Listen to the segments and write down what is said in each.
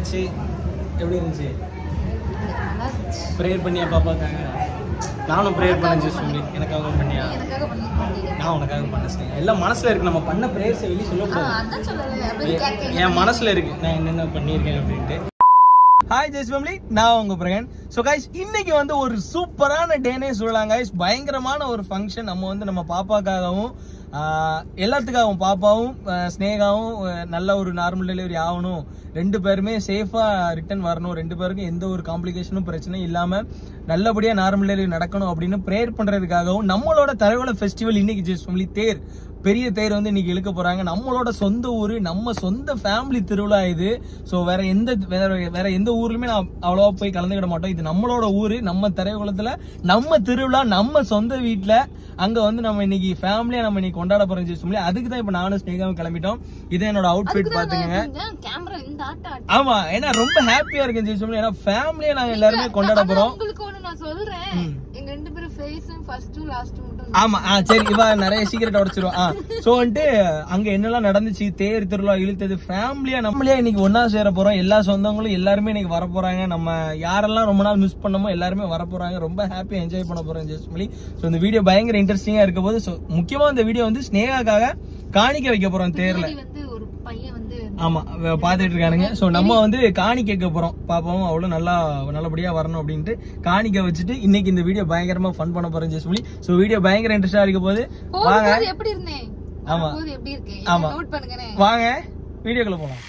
வந்தாச்சு எப்படி இருந்துச்சு நல்லா இருந்துச்சு. ப்ரேயர் பண்ணியா பாப்பாக்காங்க நானும் ப்ரேயர் பண்ணேன் சொல்லி எனக்காக பண்ணியா எனக்காக பண்ணிருக்கீங்க. நான் உனக்காக பண்ணேன் எல்லாம் மனசுல இருக்கு நம்ம பண்ண ப்ரேயர்ஸை வெளியே ஆ, சொல்லக்கூடாது அதான் சொல்லலை. அப்படி என் கேட்க என் மனசுல இருக்கு நான் என்னென்ன பண்ணியிருக்கேன் அப்படின்ட்டு ஹாய் ஜெய்ஸ் ஃபேமிலி நான் உங்க பிரகன் ஸோ கைஸ் இன்னைக்கு வந்து ஒரு சூப்பரான டேனே சொல்லலாம் கைஸ் பயங்கரமான ஒரு ஃபங்க்ஷன் நம்ம வந்து நம்ம பாப்பாக்காகவும் ஆஹ், எல்லாத்துக்காகவும் பாப்பாவும் ஆஹ், ஸ்னேகாவும் ஆஹ், நல்ல ஒரு நார்மல் டெலிவரி ஆகணும் ரெண்டு பேருமே சேஃபா ரிட்டர்ன் வரணும் ரெண்டு பேருக்கும் எந்த ஒரு காம்ப்ளிகேஷனும் பிரச்சனையும் இல்லாம நல்லபடியா நார்மல் டெலிவரி நடக்கணும் அப்படின்னு ப்ரேயர் பண்றதுக்காகவும் நம்மளோட தலைவல ஃபெஸ்டிவல் இன்னைக்கு ஜெய்ஸ் ஃபேமிலி தேர் பெரிய தேர் வந்து இன்னைக்கு இழுக்க போறாங்க நம்மளோட சொந்த ஊரு நம்ம சொந்த ஃபேமிலி திருவிழா இது ஸோ வேற எந்த வேற வேற எந்த ஊர்லயுமே நான் அவ்வளோவா போய் கலந்துக்கிட மாட்டோம் இது நம்மளோட ஊரு நம்ம திரைக்குளத்துல நம்ம திருவிழா நம்ம சொந்த வீட்ல அங்க வந்து நம்ம இன்னைக்கு ஃபேமிலியா நம்ம இன்னைக்கு கொண்டாட போறோம் சொல்லி அதுக்கு தான் இப்ப நானும் ஸ்னேகாவும் கிளம்பிட்டோம் இது என்னோட அவுட்ஃபிட் பாத்துக்கங்க கேமரா இந்த ஆட்டம் ஆட்டு. ஆமா ஏன்னா ரொம்ப ஹாப்பியா இருக்கு சொல்லி ஏன்னா ஃபேமிலியா நாங்க எல்லாருமே கொண்டாட ஆனா போறோம் உங்களுக்கு ஒண்ணு நான் சொல்றேன் ம். எங்க ரெண்டு பேரும் ஃபேஸும் ஃபர்ஸ்டும் லாஸ்டும் மட்டும் ஆமா ஆ சரி இவ நிறைய சீக்கிரட் உடச்சிருவா ஆ சோ வந்துட்டு அங்க என்னெல்லாம் நடந்துச்சு தேர் திருவிழா இழுத்தது ஃபேமிலியா நம்மளே இன்னைக்கு ஒண்ணா சேர போறோம் எல்லா சொந்தங்களும் எல்லாருமே இன்னைக்கு வர போறாங்க நம்ம யாரெல்லாம் ரொம்ப நாள் மிஸ் பண்ணமோ எல்லாருமே வர போறாங்க ரொம்ப ஹாப்பியா என்ஜாய் பண்ண போறோம் ஜெஸ்மலி சோ இந்த வீடியோ பயங்கர இன்ட்ரெஸ்டிங்கா இருக்க போது so முக்கியமா இந்த வீடியோ வந்து ஸ்னேகாக்காக காணிக்க வைக்க போறோம் தேர்ல முன்னாடி வந்து ஒரு பையன் வந்து ஆமா வ- பாத்துட்டு இருக்கானுங்க சோ நம்ம வந்து காணிக்க வைக்க போறோம் பாப்பாவும் அவ்வளவு நல்லா நல்லபடியா வரணும் அப்படின்ட்டு காணிக்க வச்சுட்டு இன்னைக்கு இந்த வீடியோ பயங்கரமா ஃபன் பண்ண போறோம் ஜெஸ்மலி சோ வீடியோ பயங்கர இன்ட்ரெஸ்டா இருக்க போது வாங்க போகும்போது எப்படி இருந்தேன் ஆமா. போகும்போது எப்படி இருக்கேன் ஆமா. நோட் பண்ணுங்கண்ணே வாங்க வீடியோக்குள்ள போலாம்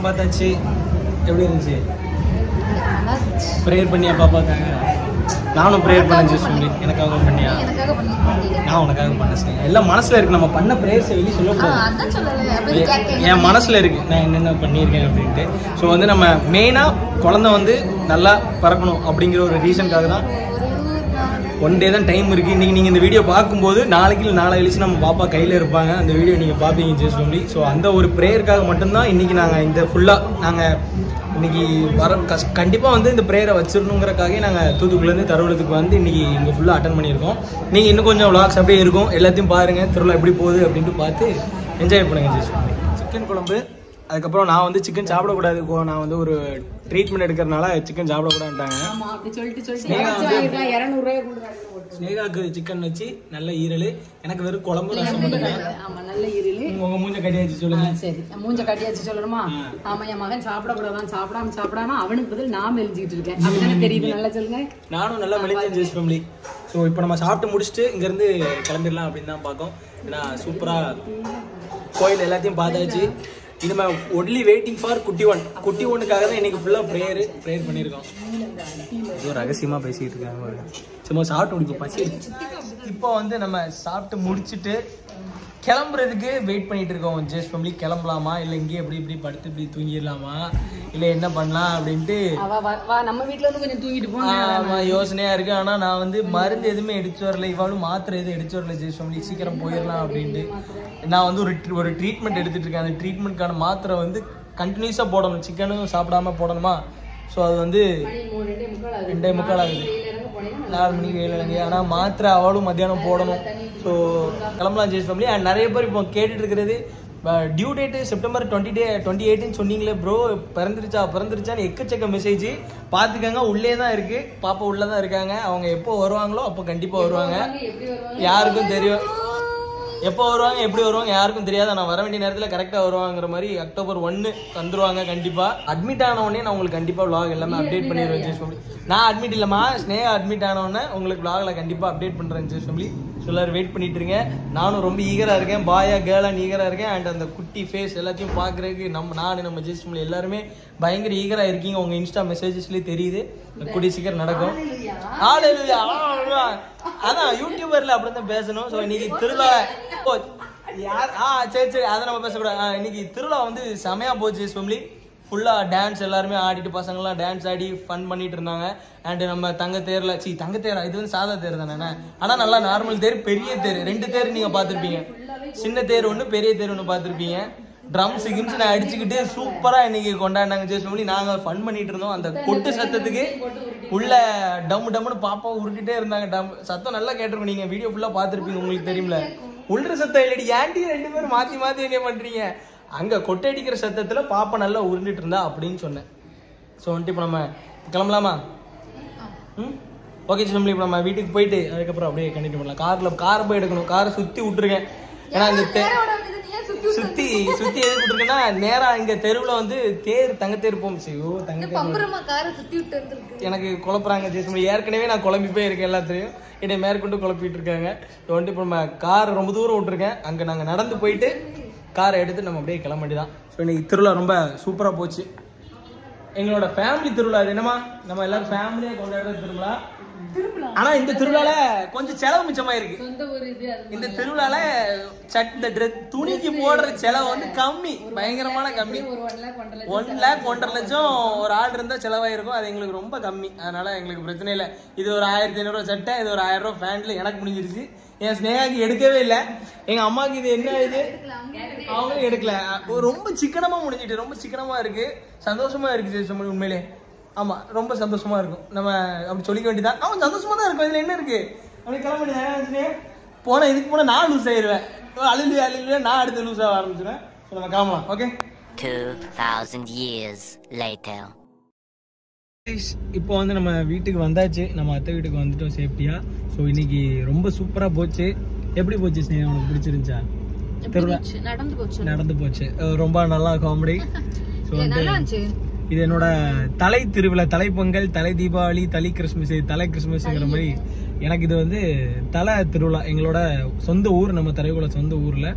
எல்லாத்தையும் பார்த்தாச்சு எப்படி இருந்துச்சு நல்லா இருந்துச்சு. ப்ரேயர் பண்ணியா பாப்பாக்காக நானும் ப்ரேயர் பண்ணேன் ஜூஸ் பண்ணி எனக்காக பண்ணியா நீ எனக்காக பண்ணிருக்கீங்க. நான் உனக்காக பண்ண செய்ய எல்லாம் மனசுல இருக்கு நம்ம பண்ண ப்ரேயர்ஸ் வெளியே ஆ, சொல்லக்கூடாது அதான் சொல்லலை. அப்படியே என் கேட்க என் மனசுல இருக்கு நான் என்னென்ன பண்ணியிருக்கேன் அப்படின்ட்டு ஸோ வந்து நம்ம மெயினா குழந்தை வந்து நல்லா பறக்கணும் அப்படிங்கிற ஒரு ரீசனுக்காக தான் ஒரே ஒரு நாள். ஒன் டே தான் டைம் இருக்கு இன்னைக்கு நீங்க இந்த வீடியோ பார்க்கும்போது நாளைக்கு இல்லை நாளை கழிச்சு நம்ம பாப்பா கையில இருப்பாங்க அந்த வீடியோ நீங்க பாப்பீங்க ஜெஸ் ஃபேமிலி ஸோ அந்த ஒரு ப்ரேயருக்காக மட்டும்தான் இன்னைக்கு நாங்க இந்த ஃபுல்லா நாங்க இன்னைக்கு வர கஸ் கண்டிப்பா வந்து இந்த ப்ரேயரை வச்சிடணுங்கிறக்காக நாங்க தூத்துக்குடிலேருந்து தருவலத்துக்கு வந்து இன்னைக்கு இங்க ஃபுல்லா அட்டன் பண்ணியிருக்கோம் நீங்க இன்னும் கொஞ்சம் vlogs அப்படியே இருக்கும் எல்லாத்தையும் பாருங்க திருவிழா எப்படி போகுது அப்படின்ட்டு பார்த்து என்ஜாய் பண்ணுங்க ஜெஸ் ஃபேமிலி சிக்கன் குழம்பு அதுக்கப்புறம் நான் வந்து சிக்கன் சாப்பிடக்கூடாது கோ- நான் வந்து ஒரு ட்ரீட்மெண்ட் எடுக்கிறதுனால சிக்கன் சாப்பிடக்கூடாதுன்ட்டாங்க ஆமா அப்படி சொல்லிட்டு சொல்லிட்டு ஸ்னேகா இறைச்சி வந்து- வாங்கிக்கலாம் இருநூறு ரூபாய் கொடுக்குறாங்க ஸ்னேகாக்கு சிக்கன் வச்சு நல்ல ஈரல் எனக்கு வெறும் குழம்பு ரசம் மட்டும்தான் ஆமா நல்ல ஈரல் உங்க மூஞ்ச கட்டியாச்சு சொல்லுங்க சரி மூஞ்ச கட்டியாச்சு சொல்லணுமா ஆமா என் மகன் சாப்பிடக்கூடாதான் சாப்பிடாம சாப்பிடாம அவனுக்கு பதில் நான் மெலிஞ்சுக்கிட்டு இருக்கேன் அப்படிதானே தெரியுது நல்லா சொல்லுங்க நானும் நல்லா மெலிஞ்சேன் ஜெஸ் ஃபேமிலி ஸோ இப்போ நம்ம சாப்பிட்டு முடிச்சுட்டு இங்கேருந்து கிளம்பிடலாம் அப்படின்னு தான் பார்க்கோம் ஏன்னா சூப்பராக கோயில் எல்லாத்தையும் பார்த்தாச்சு இனிமே ஒன்லி வெயிட்டிங் ஃபார் குட்டி ஒன் குட்டி ஒன்னுக்காக தான் இன்னைக்கு ஃபுல்லாக ப்ரேயர் ப்ரேயர் பண்ணியிருக்கோம் ஏதோ ரகசியமாக பேசிக்கிட்டு இருக்காங்க பாருங்க. சும்மா சாப்பிட்டு முடிப்போம் பசி எடுத்து. இப்போ வந்து நம்ம சாப்பிட்டு முடிச்சுட்டு கிளம்புறதுக்கு வெயிட் பண்ணிட்டு இருக்கோம் ஜெஸ் ஃபேமிலி கிளம்பலாமா இல்லை இங்கேயே இப்படி இப்படி படுத்து இப்படி தூங்கிடலாமா இல்லை என்ன பண்ணலாம் அப்படின்ட்டு அவ வா- வா நம்ம வீட்ல வந்து கொஞ்சம் தூங்கிட்டு போங்க ஆமா யோசனையா இருக்கு ஆனா நான் வந்து மருந்து எதுவுமே எடுத்து வரல இவாளும் மாத்திரை எதுவும் எடுத்து வரல ஜெய் ஃபேமிலி சீக்கிரம் போயிடலாம் அப்படின்ட்டு நான் வந்து ஒரு tre- ஒரு ட்ரீட்மெண்ட் எடுத்துட்டு இருக்கேன் அந்த ட்ரீட்மெண்ட்கான மாத்திரை வந்து கண்டினியூஸா போடணும் சிக்கனும் சாப்பிடாம போடணுமா ஸோ அது வந்து ரெண்டே முக்கால் ஆகுது. ரெண்டே முக்கால் ஆகுது வெளியில இறங்க போனீங்கன்னா நாலு மணிக்கு வேலை இல்லைங்க ஆனால் மாத்திரை அவளும் மத்தியானம் போடணும் ஸோ கிளம்பலாம் ஜெய்ஸ் ஃபேமிலி அண்ட் நிறைய பேர் இப்போ கேட்டுட்டு இருக்கிறது due date September twenty to twenty எயிட்னு சொன்னீங்களே ப்ரோ பிறந்துருச்சா பிறந்துருச்சான்னு எக்கச்சக்க மெசேஜ் பார்த்துக்கங்க உள்ளே தான் இருக்கு பாப்பா உள்ளே தான் இருக்காங்க அவங்க எப்போ வருவாங்களோ அப்போ கண்டிப்பாக வருவாங்க எப்படி வருவாங்க யாருக்கும் தெரியும் எப்போ வருவாங்க எப்படி வருவாங்க யாருக்கும் தெரியாது நான் வர வேண்டிய நேரத்தில் கரெக்டாக வருவாங்கிற மாதிரி அக்டோபர் ஒன்று வந்துருவாங்க கண்டிப்பாக அட்மிட் ஆன உடனே நான் உங்களுக்கு கண்டிப்பாக vlog எல்லாமே அப்டேட் பண்ணிடுவேன் ஜெஸ் ஃபேமிலி நான் அட்மிட் இல்லைம்மா ஸ்னேகா அட்மிட் ஆன உடனே உங்களுக்கு vlogல கண்டிப்பாக அப்டேட் பண்ணுறேன் ஜெஸ் ஃபேமிலி ஸோ எல்லாரும் வெயிட் பண்ணிட்டு இருங்க நானும் ரொம்ப ஈகராக இருக்கேன் பாயா கேர்ளாக ஈகராக இருக்கேன் அண்ட் அந்த குட்டி ஃபேஸ் எல்லாத்தையும் பார்க்குறதுக்கு நம்ம நான் நம்ம ஜெஸ் ஃபேமிலி எல்லாருமே பயங்கர ஈகராக இருக்கீங்க உங்கள் இன்ஸ்டா மெசேஜஸ்லேயே தெரியுது கூடிய சீக்கிரம் நடக்கும் ஹalleluya, ஹalleluya. அதான் யூடியூபர்ல அப்படிதான் பேசணும் ஸோ இன்னைக்கு திருவிழா ஓ, யார் ஆ சரி சரி அதை நம்ம பேசக்கூடாது ஆ, இன்னைக்கு திருவிழா வந்து செமையா போச்சு ஃபேமிலி ஃபுல்லா டான்ஸ் எல்லாருமே ஆடிட்டு பசங்களாம் டான்ஸ் ஆடி ஃபன் பண்ணிட்டு இருந்தாங்க அண்ட் நம்ம தங்க தேர்ல சி தங்க தேரா இது வந்து சாதா தேர் தானே ஆனா நல்லா நார்மல் தேர் பெரிய தேர் ரெண்டு தேர் நீங்க பார்த்திருப்பீங்க சின்ன தேர் ஒன்று பெரிய தேர் ஒன்று பார்த்திருப்பீங்க ட்ரம்ஸ் கிம்ஸ் நான் அடிச்சுக்கிட்டு சூப்பரா இன்னைக்கு கொண்டாடினாங்க ஜெஸ் ஃபேமிலி நாங்க ஃபன் பண்ணிட்டு இருந்தோம் அந்த கொட்டு சத்தத்துக்கு உள்ள டம் டம்னு பாப்பா உருட்டிட்டே இருந்தாங்க டம் சத்தம் நல்லா கேட்டிருக்கும் நீங்க வீடியோ ஃபுல்லா பார்த்திருப்பீங்க உங்களுக்கு தெரியும்ல உள்ள சத்தம் இல்லடி ஏன்டி ரெண்டு பேரும் மாத்தி மாத்தி என்ன பண்றீங்க அங்க கொட்டை அடிக்கிற சத்தத்துல பாப்பா நல்லா உருண்டுட்டு இருந்தா அப்படின்னு சொன்னேன் ஸோ வந்துட்டு இப்போ நம்ம கிளம்பலாமா ம் ஓகே ஃபேமிலி இப்போ நம்ம வீட்டுக்கு போயிட்டு அதுக்கப்புறம் அப்படியே கண்டினியூ பண்ணலாம் கார்ல கார் போய் எடுக்கணும் காரை சுத்தி விட்டுருக்கேன் ஏன்னா இந்த தே- நேரோட வந்தது நீ ஏன் சுத்தி சுத்தி சுத்தி எதுக்கு விட்டுருக்கேன்னா நேரா இங்க தெருவுல வந்து தேர் தங்க தேர் போகும் ஐயோ தங்க தேர் பம்பரமா காரை சுத்தி விட்டு வந்திருக்கு எனக்கு குழப்புறாங்க ஜெயசுமணி ஏற்கனவே நான் குழம்பி போய் இருக்கேன் எல்லாத்தையும் என்னை மேற்கொண்டு குழப்பிட்டு இருக்காங்க இப்போ வந்துட்டு இப்போ நம்ம கார் ரொம்ப தூரம் விட்டுருக்கேன் அங்கே நாங்கள் நடந்து போயிட்டு காரை எடுத்து நம்ம அப்படியே கிளம்ப வேண்டியதான் ஸோ இன்னைக்கு திருவிழா ரொம்ப சூப்பராக போச்சு எங்களோட ஃபேமிலி திருவிழா இது என்னமா நம்ம எல்லாரும் ஃபேமிலியாக கொண்டாடுற திருவிழா ஆனா இந்த திருவிழால கொஞ்சம் செலவு மிச்சமா இருக்கு சொந்த ஒரு இது அது இந்த திருவிழால சட் இந்த dress- துணிக்கு போடுற செலவு வந்து கம்மி பயங்கரமான கம்மி ஒரு ஒன் லேக் ஒன்றரை ஒன் லேக் ஒன்றரை லட்சம் ஒரு ஆர்டர் இருந்தா செலவாயிருக்கும் அது எங்களுக்கு ரொம்ப கம்மி அதனால எங்களுக்கு பிரச்சனை இல்லை இது ஒரு ஆயிரத்தி ஐநூறுவா சட்டை இது ஒரு ஆயிரம் ரூபாய் பேண்ட்ல எனக்கு முடிஞ்சிருச்சு என் ஸ்னேகாக்கு எடுக்கவே இல்லை எங்க அம்மாக்கு இது என்ன இது அவங்களும் எடுக்கல ஒரு ரொம்ப சிக்கனமா முடிஞ்சிட்டு ரொம்ப சிக்கனமா இருக்கு சந்தோஷமா இருக்கு ஜெயசுமணி உண்மையிலே ஆமா ரொம்ப சந்தோஷமா இருக்கும் நம்ம அப்படி சொல்லிக்க வேண்டியதான் அவன் சந்தோஷமா தான் இருக்கும் இதுல என்ன இருக்கு அப்படி கிளம்ப வேண்டியது போன இதுக்கு போனா நான் லூஸ் ஆயிருவேன் அழுது அழுது நான் அடுத்து லூஸ் ஆக ஆரம்பிச்சிடுவேன் So, நம்ம கிளம்பலாம் ஓகே 2,000 years later. Guys, இப்போ வந்து நம்ம வீட்டுக்கு வந்தாச்சு நம்ம அத்தை வீட்டுக்கு வந்துட்டோம் சேஃப்டியா ஸோ இன்னைக்கு ரொம்ப சூப்பரா போச்சு எப்படி போச்சு ஸ்னேகா உனக்கு பிடிச்சிருந்துச்சா திருவிழா நடந்து போச்சு நடந்து போச்சு அஹ் ரொம்ப நல்லா காமெடி ஸோ இல்ல, நல்லா இருந்துச்சு இது என்னோட தலை திருவிழா தலை பொங்கல் தலை தீபாவளி தலை கிறிஸ்மஸ் தலை கிறிஸ்மஸ்ங்கிற மாதிரி எனக்கு இது வந்து தலை திருவிழா எங்களோட சொந்த ஊர் நம்ம தலைகுல சொந்த ஊர்ல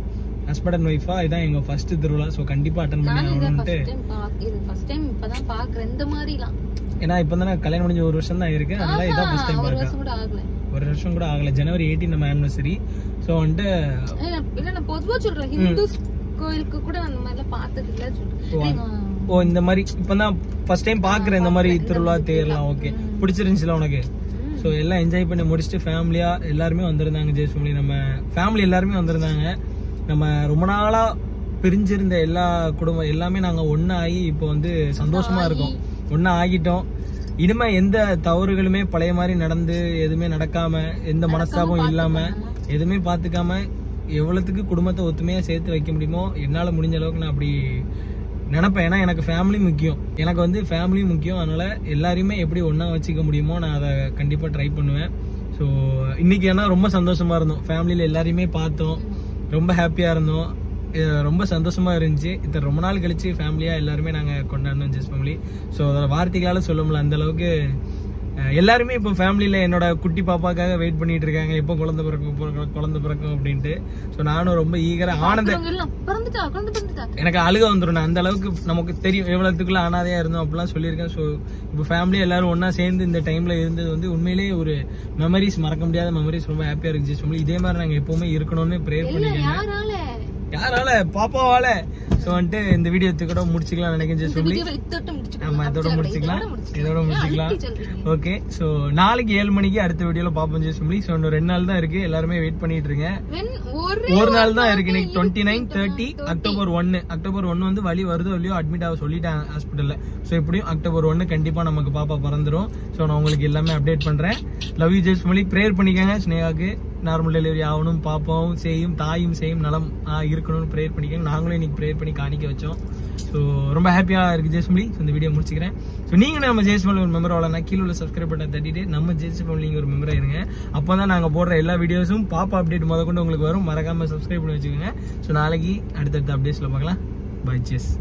ஹஸ்பண்ட் அண்ட் ஒய்ஃபா இதான் எங்க ஃபர்ஸ்ட் திருவிழா ஸோ கண்டிப்பா அட்டன் பண்ணி நானும் இதை ஆகணும்ட்டு ஃபர்ஸ்ட் டைம் பாக்க இது ஃபர்ஸ்ட் டைம் இப்பதான் பாக்குறேன் இந்த மாதிரிலாம் ஏன்னா இப்போ தானே கல்யாணம் முடிஞ்ச ஒரு வருஷம் தான் இருக்கு அதனால இதான் ஃபர்ஸ்ட் டைம் ஒரு பார்க்கேன் வருஷம் கூட ஆகல ஒரு வருஷம் கூட ஆகல ஜனவரி எயிட்டீன் நம்ம ஆனிவர்சரி ஸோ வந்துட்டு ஏய், நான் இல்ல நான் பொதுவா சொல்றேன் ஹிந்து கோயிலுக்கு கூட அந்த மாதிரிலாம் பார்த்தது இல்ல ஓ, சொல்றேன் நான் ஓ இந்த மாதிரி இப்போ தான் ஃபர்ஸ்ட் டைம் பார்க்குறேன் இந்த மாதிரி திருவிழா தேர்லாம் ஓகே பிடிச்சிருந்துச்சுல உனக்கு ஸோ எல்லாம் என்ஜாய் பண்ணி முடிச்சுட்டு ஃபேமிலியாக எல்லாருமே வந்திருந்தாங்க ஜெய் ஃபேமிலி நம்ம ஃபேமிலி எல்லாருமே வந்திருந்தாங்க நம்ம ரொம்ப நாளாக பிரிஞ்சிருந்த எல்லா குடும்பம் எல்லாமே நாங்கள் ஒன்றாகி இப்போ வந்து சந்தோஷமா இருக்கோம் ஒன்றா ஆகிட்டோம் இனிமே எந்த தவறுகளுமே பழைய மாதிரி நடந்து எதுவுமே நடக்காம எந்த மனஸ்தாபம் இல்லாம எதுவுமே பார்த்துக்காம எவ்வளவுக்கு குடும்பத்தை ஒத்துமையா சேர்த்து வைக்க முடியுமோ என்னால முடிஞ்ச அளவுக்கு நான் அப்படி நினைப்பேன் ஏன்னா எனக்கு ஃபேமிலி முக்கியம் எனக்கு வந்து ஃபேமிலி முக்கியம் அதனால எல்லாரையுமே எப்படி ஒண்ணா வச்சுக்க முடியுமோ நான் அதை கண்டிப்பா ட்ரை பண்ணுவேன் ஸோ இன்னைக்கு ஏன்னா ரொம்ப சந்தோஷமா இருந்தோம் ஃபேமிலியில எல்லாரையுமே பார்த்தோம் ரொம்ப ஹாப்பியா இருந்தோம் அஹ் ரொம்ப சந்தோஷமா இருந்துச்சு இத்தனை ரொம்ப நாள் கழிச்சு ஃபேமிலியா எல்லாருமே நாங்க கொண்டாடினோம் ஜெஸ் ஃபேமிலி ஸோ அதை வார்த்தைகளால சொல்ல முடியல அந்த அளவுக்கு அஹ் எல்லாருமே இப்போ ஃபேமிலியில என்னோட குட்டி பாப்பாக்காக வெயிட் பண்ணிட்டு இருக்காங்க எப்போ குழந்தை பிறக்கும் எப்போ குழந்தை பிறக்கும் அப்படின்ட்டு ஸோ நானும் ரொம்ப ஈகரா ஆனந்த அவங்க எல்லாம் பிறந்துட்டா குழந்தை பிறந்துட்டா எனக்கு அழுக வந்துடும் நான் அந்த அளவுக்கு நமக்கு தெரியும் எவ்வளவுக்குள்ள அனாதையா இருந்தோம் அப்படிலாம் சொல்லியிருக்கேன் ஸோ இப்போ ஃபேமிலி எல்லாரும் ஒண்ணா சேர்ந்து இந்த டைம்ல இருந்தது வந்து உண்மையிலேயே ஒரு மெமரிஸ் மறக்க முடியாத மெமரிஸ் ரொம்ப ஹாப்பியா இருக்கு ஜெஸ் ஃபேமிலி இதே மாதிரி நாங்க எப்பவுமே இருக்கணும்னு ப்ரேயர் இல்ல பண்ணிக்கோங்க யாரால யாரால பாப்பாவால ஸோ வந்துட்டு இந்த வீடியோ கூட முடிச்சுக்கலாம் நினைக்கிறேன் ஜெஸ் ஃபேமிலி இதுவரை இத்தோட்ட முடிச்சுக்கோ. ஆமா இதோட இதோட முடிச்சுக்கலாம் முடிச்சுக்கலாம். இதோட முடிச்சுக்கலாம் அழுத்தி சொல்றீங்க. ஓகே ஸோ நாளைக்கு ஏழு மணிக்கு அடுத்த வீடியோல பாப்போம் ஜெஸ் ஃபேமிலி ஸோ இன்னும் ரெண்டு நாள் தான் இருக்கு எல்லாருமே வெயிட் பண்ணிட்டு இருக்கேன் வென் ஒரே ஒரு நாள் தான் இருக்கு இன்னைக்கு டுவெண்ட்டி நைன் தேர்ட்டி அக்டோபர் ஒன்னு அக்டோபர் ஒன்னு வந்து வழி வருதோ இல்லையோ அட்மிட் ஆக சொல்லிட்டாங்க ஹாஸ்பிட்டல்ல ஸோ எப்படியும் அக்டோபர் ஒன்னு கண்டிப்பா நமக்கு பாப்பா பிறந்துரும் ஸோ நான் உங்களுக்கு எல்லாமே அப்டேட் பண்றேன் love you Jess family prayer பண்ணிக்கோங்க ஸ்னேகாக்கு நார்மல் டெலிவரி ஆகணும் பாப்பாவும் செய்யும் தாயும் செய்யும் நலம் ஆ, இருக்கணும்னு ப்ரேயர் பண்ணிக்கோங்க நாங்களும் இன்னைக்கு ப்ரேயர் பண்ணி காணிக்க வச்சோம் ஸோ ரொம்ப ஹாப்பியா இருக்கு ஜெஸ் ஃபேமிலி இந்த வீடியோ முடிச்சுக்கிறேன் ஸோ நீங்க நம்ம ஜெஸ் ஃபேமிலி ஒரு மெம்பர் ஆகலாம் கீழே உள்ள சப்ஸ்கிரைப் பட்டன் தட்டிட்டு நம்ம ஜெஸ் ஃபேமிலி ஒரு மெம்பர் இருங்க அப்போ தான் நாங்கள் போடுற எல்லா வீடியோஸும் பாப்பா அப்டேட் முத கொண்டு உங்களுக்கு வரும் மறக்காம சப்ஸ்கிரைப் பண்ணி வச்சுக்கோங்க ஸோ நாளைக்கு அடுத்தடுத்த அப்டேட்ஸ்ல பார்க்கலாம் பை ஜெஸ்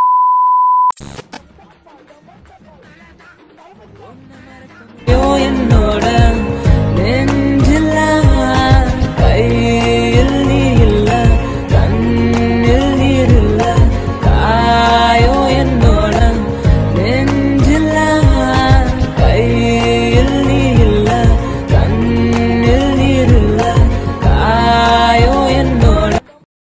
என்னோ